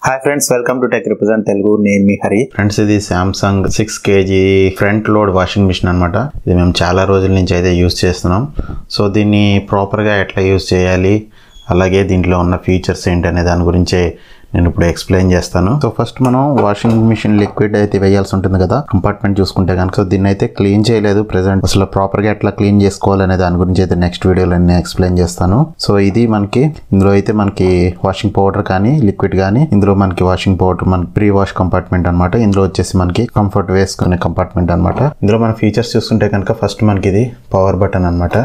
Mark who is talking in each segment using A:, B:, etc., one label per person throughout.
A: hi friends welcome to tech represent Telugu నేను మీ Hari
B: friends ఇది Samsung six KG front load washing machine అనమాట ఇది మేము చాలా రోజుల నుంచి అయితే యూస్ చేస్తున్నాం సో దీన్ని ప్రాపర్గా ఎట్లా యూస్ చేయాలి అలాగే దీంట్లో ఉన్న ఫీచర్స్ ఏంటి అనే దాని గురించే నేను ఇప్పుడు ఎక్స్ప్లెయిన్ చేస్తాను సో ఫస్ట్ మనం వాషింగ్ మిషన్ లిక్విడ్ అయితే వేయాల్సి ఉంటుంది కదా కంపార్ట్మెంట్ చూసుకుంటే కనుక సో దీన్ని అయితే క్లీన్ చేయలేదు ప్రెసెంట్ అసలు ప్రాపర్గా ఎట్లా క్లీన్ చేసుకోవాలనే దాని గురించి అయితే నెక్స్ట్ వీడియోలో నేను ఎక్స్ప్లెయిన్ చేస్తాను సో ఇది మనకి ఇందులో అయితే మనకి వాషింగ్ పౌడర్ కానీ లిక్విడ్ కానీ ఇందులో మనకి వాషింగ్ పౌడర్ మనకి ప్రీ వాష్ కంపార్ట్మెంట్ అనమాట ఇందులో వచ్చేసి మనకి కంఫర్ట్ వేసుకునే కంపార్ట్మెంట్ అనమాట ఇందులో మన ఫీచర్స్ చూసుకుంటే కనుక ఫస్ట్ మనకి ఇది పవర్ బటన్ అనమాట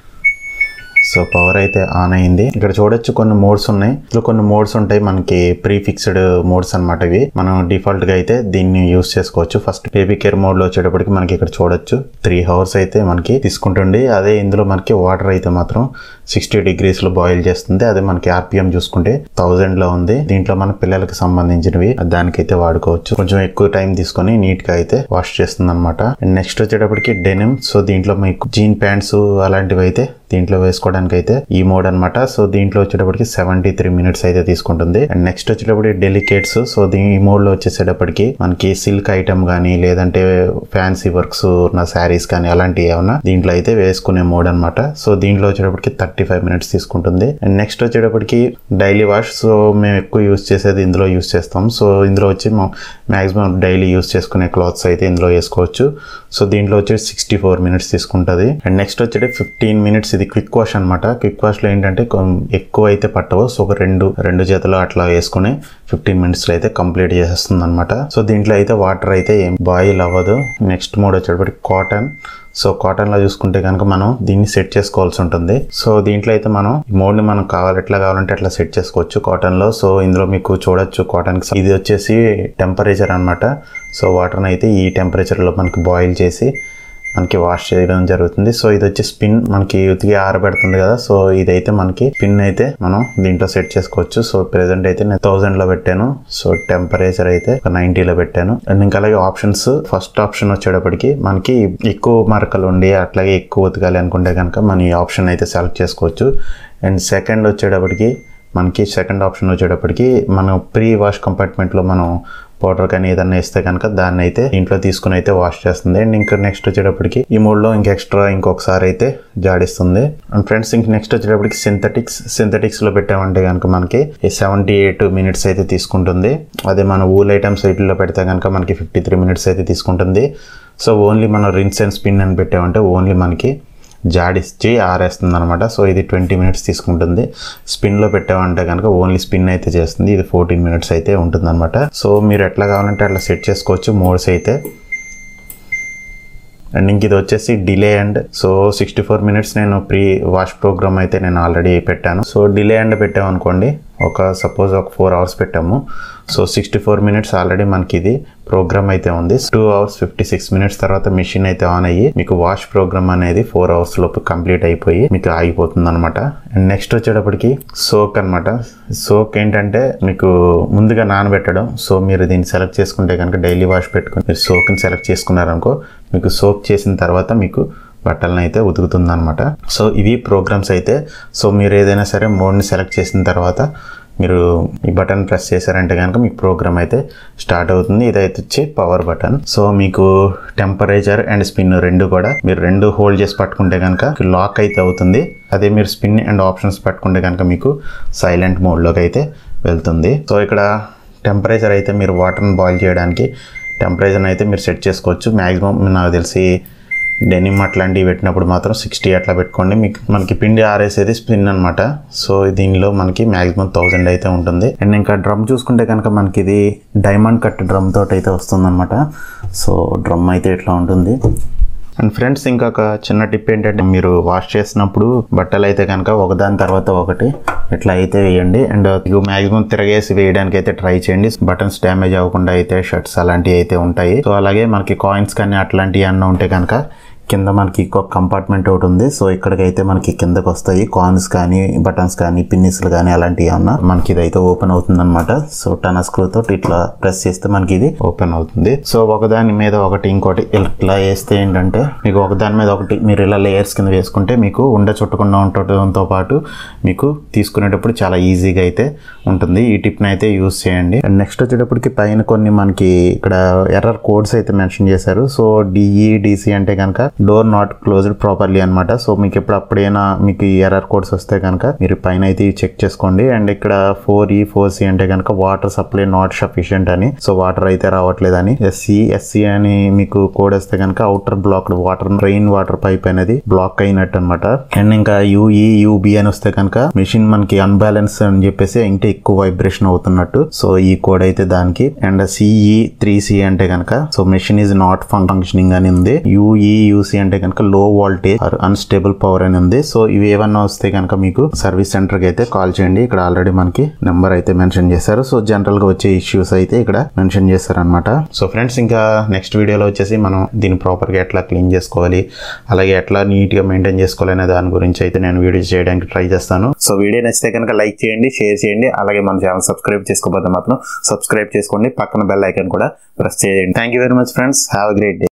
B: సో పవర్ అయితే ఆన్ అయింది ఇక్కడ చూడొచ్చు కొన్ని మోడ్స్ ఉన్నాయి ఇందులో కొన్ని మోడ్స్ ఉంటాయి మనకి ప్రీ ఫిక్స్డ్ మోడ్స్ అనమాట ఇవి మనం డిఫాల్ట్ గా అయితే దీన్ని యూస్ చేసుకోవచ్చు ఫస్ట్ బేబీ కేర్ మోడ్ లో వచ్చేటప్పటికి మనకి ఇక్కడ చూడొచ్చు త్రీ అవర్స్ అయితే మనకి తీసుకుంటుంది అదే ఇందులో మనకి వాటర్ అయితే మాత్రం సిక్స్టీ డిగ్రీస్ లో బాయిల్ చేస్తుంది అదే మనకి ఆర్పిఎం చూసుకుంటే థౌజండ్ లో ఉంది దీంట్లో మన పిల్లలకి సంబంధించినవి దానికైతే వాడుకోవచ్చు కొంచెం ఎక్కువ టైం తీసుకొని నీట్ గా అయితే వాష్ చేస్తుంది అనమాట నెక్స్ట్ వచ్చేటప్పటికి డెనిమ్ సో దీంట్లో మీకు జీన్ ప్యాంట్స్ అలాంటివి అయితే దీంట్లో వేసుకోవడానికి అయితే ఈ మోడ్ అనమాట సో దీంట్లో వచ్చేటప్పటికి సెవెంటీ త్రీ మినిట్స్ అయితే తీసుకుంటుంది అండ్ నెక్స్ట్ వచ్చేటప్పటికి డెలికేట్స్ సో దీని ఈ మోడ్ లో వచ్చేసేటప్పటికి మనకి సిల్క్ ఐటమ్ కానీ లేదంటే ఫ్యాన్సీ వర్క్స్ ఉన్న శారీస్ కానీ అలాంటివి ఏమన్నా దీంట్లో అయితే వేసుకునే మోడ్ అనమాట సో దీంట్లో వచ్చేటప్పటికి థర్టీ ఫైవ్ మినిట్స్ తీసుకుంటుంది అండ్ నెక్స్ట్ వచ్చేటప్పటికి డైలీ వాష్ సో మేము ఎక్కువ యూస్ చేసేది ఇందులో యూస్ చేస్తాం సో ఇందులో వచ్చి మాక్సిమం డైలీ యూస్ చేసుకునే క్లాత్స్ అయితే ఇందులో వేసుకోవచ్చు సో దీంట్లో వచ్చేసి సిక్స్టీ ఫోర్ మినిట్స్ తీసుకుంటుంది అండ్ నెక్స్ట్ వచ్చేటి ఫిఫ్టీన్ మినిట్స్ ఇది క్విక్ వాష్ అనమాట క్విక్ వాష్లో ఏంటంటే కొం- ఎక్కువ అయితే పట్టవు సో ఒక రెండు రెండు చేతులు అట్లా వేసుకుని ఫిఫ్టీన్ మినిట్స్లో అయితే కంప్లీట్ చేసేస్తుంది అనమాట సో దీంట్లో అయితే వాటర్ అయితే ఏం బాయిల్ అవ్వదు నెక్స్ట్ మోడ్ వచ్చేటప్పటికి కాటన్ సో కాటన్లో చూసుకుంటే కనుక మనం దీన్ని సెట్ చేసుకోవాల్సి ఉంటుంది సో దీంట్లో అయితే మనం ఈ మోడ్ని మనం కావాలి ఎట్లా కావాలంటే అట్లా సెట్ చేసుకోవచ్చు కాటన్లో సో ఇందులో మీకు చూడొచ్చు కాటన్కి ఇది వచ్చేసి టెంపరేచర్ అన్నమాట సో వాటర్ని అయితే ఈ టెంపరేచర్లో మనకి బాయిల్ చేసి మనకి వాష్ చేయడం జరుగుతుంది సో ఇది వచ్చి స్పిన్ మనకి ఉతికి ఆరబెడుతుంది కదా సో ఇదైతే మనకి పిన్ అయితే మనం దీంట్లో సెట్ చేసుకోవచ్చు సో ప్రెసెంట్ అయితే నేను థౌసండ్ లో పెట్టాను సో టెంపరేచర్ అయితే ఒక 90 లో పెట్టాను అండ్ ఇంకా అలాగే ఆప్షన్స్ ఫస్ట్ ఆప్షన్ వచ్చేటప్పటికి మనకి ఎక్కువ మరకలు ఉండి అట్లాగే ఎక్కువ ఉతకాలి అనుకుంటే కనుక మనం ఈ ఆప్షన్ అయితే సెలెక్ట్ చేసుకోవచ్చు అండ్ సెకండ్ వచ్చేటప్పటికి మనకి సెకండ్ ఆప్షన్ వచ్చేటప్పటికి మనం ప్రీ వాష్ కంపార్ట్మెంట్లో మనం పౌడర్ కానీ ఏదన్నా ఇస్తే కనుక దాన్ని అయితే ఇంట్లో తీసుకుని అయితే వాష్ చేస్తుంది అండ్ ఇంకా నెక్స్ట్ వచ్చేటప్పటికి ఈ మూడ్లో ఇంక ఎక్స్ట్రా ఇంకొకసారి అయితే జాడిస్తుంది అండ్ ఫ్రెండ్స్ ఇంక నెక్స్ట్ వచ్చేటప్పటికి సింథటిక్స్ సింథటిక్స్ లో పెట్టామంటే కనుక మనకి సెవెంటీ ఎయిట్ మినిట్స్ అయితే తీసుకుంటుంది అదే మన ఊల్ ఐటమ్స్ వీటిల్లో పెడితే కనుక మనకి ఫిఫ్టీ త్రీ మినిట్స్ అయితే తీసుకుంటుంది సో ఓన్లీ మనం రిన్స్ అండ్ స్పిన్ అని పెట్టామంటే ఓన్లీ మనకి జాడిచ్చి ఆరేస్తుంది అనమాట సో ఇది ట్వంటీ మినిట్స్ తీసుకుంటుంది స్పిన్లో పెట్టామంటే కనుక ఓన్లీ స్పిన్ అయితే చేస్తుంది ఇది ఫోర్టీన్ మినిట్స్ అయితే ఉంటుంది అనమాట సో మీరు ఎట్లా కావాలంటే అట్లా సెట్ చేసుకోవచ్చు మోడ్స్ అయితే అండ్ ఇంక ఇది వచ్చేసి delay and so sixty four minutes నేను ప్రీ వాష్ ప్రోగ్రామ్ అయితే నేను ఆల్రెడీ పెట్టాను సో డిలే అండ్ పెట్టామనుకోండి ఒక సపోజ్ ఒక ఫోర్ అవర్స్ పెట్టాము so sixty four minutes already మనకి ఇది ప్రోగ్రామ్ అయితే ఉంది two hours fifty six minutes తర్వాత మిషన్ అయితే ఆన్ అయ్యి మీకు వాష్ ప్రోగ్రామ్ అనేది ఫోర్ అవర్స్ లోపు కంప్లీట్ అయిపోయి మీకు ఆగిపోతుంది అనమాట అండ్ నెక్స్ట్ వచ్చేటప్పటికి సోక్ అనమాట సోక్ ఏంటంటే మీకు ముందుగా నానబెట్టడం సో మీరు దీన్ని సెలెక్ట్ చేసుకుంటే కనుక డైలీ వాష్ పెట్టుకుని మీరు సోక్ని సెలెక్ట్ చేసుకున్నారనుకో మీకు సోక్ చేసిన తర్వాత మీకు బట్టలను అయితే ఉతుకుతుంది అనమాట సో ఇవి ప్రోగ్రామ్స్ అయితే సో మీరు ఏదైనా సరే మోడ్ని సెలెక్ట్ చేసిన తర్వాత మీరు ఈ బటన్ ప్రెస్ చేశారంటే కనుక మీకు ప్రోగ్రామ్ అయితే స్టార్ట్ అవుతుంది ఇదైతే వచ్చి పవర్ బటన్ సో మీకు టెంపరేచర్ అండ్ స్పిన్ రెండు కూడా మీరు రెండు హోల్డ్ చేసి పట్టుకుంటే కనుక లాక్ అయితే అవుతుంది అదే మీరు స్పిన్ అండ్ ఆప్షన్స్ పట్టుకుంటే కనుక మీకు సైలెంట్ మోడ్లోకి అయితే వెళ్తుంది సో ఇక్కడ టెంపరేచర్ అయితే మీరు వాటర్ని బాయిల్ చేయడానికి టెంపరేచర్ అయితే మీరు సెట్ చేసుకోవచ్చు మ్యాక్సిమం నాకు తెలిసి డెనిమ్ అట్లాంటివి పెట్టినప్పుడు మాత్రం సిక్స్టీ అట్లా పెట్టుకోండి మీకు మనకి పిండి ఆరేసేది స్పిన్ అనమాట సో దీనిలో మనకి మ్యాక్సిమం థౌజండ్ అయితే ఉంటుంది అండ్ ఇంకా డ్రమ్ చూసుకుంటే కనుక మనకి ఇది డైమండ్ కట్ డ్రమ్ తోటి అయితే వస్తుంది సో డ్రమ్ అయితే ఇట్లా ఉంటుంది అండ్ ఫ్రెండ్స్ ఇంకొక చిన్న టిప్ ఏంటంటే మీరు వాష్ చేసినప్పుడు బట్టలు అయితే కనుక ఒకదాని తర్వాత ఒకటి ఇట్లా అయితే వేయండి అండ్ మ్యాక్సిమం తిరగేసి వేయడానికి అయితే ట్రై చేయండి బటన్స్ డ్యామేజ్ అవ్వకుండా అయితే షర్ట్స్ అలాంటివి అయితే ఉంటాయి సో అలాగే మనకి కాయిన్స్ కానీ అట్లాంటివి అన్న ఉంటే కనుక కింద మనకి ఒక కంపార్ట్మెంట్ ఒకటి ఉంది సో ఇక్కడికైతే మనకి కిందకి వస్తాయి కాయిన్స్ కానీ బటన్స్ కానీ పిన్నిస్లు కానీ అలాంటివి ఏమన్నా మనకి ఇదైతే ఓపెన్ అవుతుంది అనమాట సో టన స్క్రూ తోటి ఇట్లా ప్రెస్ చేస్తే మనకి ఇది ఓపెన్ అవుతుంది సో ఒకదాని మీద ఒకటి ఇంకోటి ఇట్లా వేస్తే ఏంటంటే మీకు ఒకదాని మీద ఒకటి మీరు ఇలా లేయర్స్ కింద వేసుకుంటే మీకు ఉండ చుట్టకుండా ఉండటంతో పాటు మీకు తీసుకునేటప్పుడు చాలా ఈజీగా అయితే ఉంటుంది ఈ టిప్ని అయితే యూస్ చేయండి అండ్ నెక్స్ట్ వచ్చేటప్పటికి పైన కొన్ని మనకి ఇక్కడ ఎర్రర్ కోడ్స్ అయితే మెన్షన్ చేశారు సో డిఈ డిసి అంటే కనుక డోర్ నాట్ క్లోజ్డ్ ప్రాపర్లీ అనమాట సో మీకు ఎప్పుడు అప్పుడైనా మీకు ఈ ఎర్రర్ కోడ్స్ వస్తే కనుక మీరు పైన అయితే ఇవి చెక్ చేసుకోండి అండ్ ఇక్కడ ఫోర్ ఈ ఫోర్ సి అంటే కనుక వాటర్ సప్లై నాట్ సఫిషియంట్ అని సో వాటర్ అయితే రావట్లేదని ఎస్సి ఎస్సి అని మీకు కోడ్ వస్తే కనుక outer block water rain water pipe అనేది బ్లాక్ అయినట్టు అనమాట అండ్ ఇంకా యూఈ యూబి అని వస్తే కనుక మిషన్ మనకి అన్బ్యాలెన్స్ అని చెప్పేసి ఇంకా ఎక్కువ వైబ్రేషన్ అవుతున్నట్టు సో ఈ కోడ్ అయితే దానికి అండ్ సిఈ త్రీ సి అంటే కనుక so machine is not functioning అని ఉంది యూఈ యూసి అంటే కనుక లో వోల్టేజ్ ఆర్ అన్స్టేబుల్ పవర్ అని ఉంది సో ఇవి ఏమన్నా వస్తే కనుక మీకు సర్వీస్ సెంటర్ కి అయితే కాల్ చేయండి ఇక్కడ ఆల్రెడీ మనకి నెంబర్ అయితే మెన్షన్ చేశారు సో జనరల్ గా వచ్చే ఇష్యూస్ అయితే ఇక్కడ మెన్షన్ చేశారు అనమాట సో ఫ్రెండ్స్ ఇంకా నెక్స్ట్ వీడియోలో వచ్చేసి మనం దీన్ని ప్రాపర్ గా ఎట్లా క్లీన్ చేసుకోవాలి అలాగే ఎట్లా నీట్ గా మెయింటైన్ చేసుకోవాలి అనే దాని గురించి అయితే నేను వీడియో చేయడానికి ట్రై చేస్తాను సో వీడియో నచ్చితే కనుక లైక్ చేయండి షేర్ చేయండి అలాగే మన ఛానల్ సబ్స్క్రైబ్ చేసుకోకపోతే మాత్రం సబ్స్క్రైబ్ చేసుకోండి పక్కన బెల్ ఐకాన్ కూడా ప్రెస్ చేయండి thank you very much friends have a great day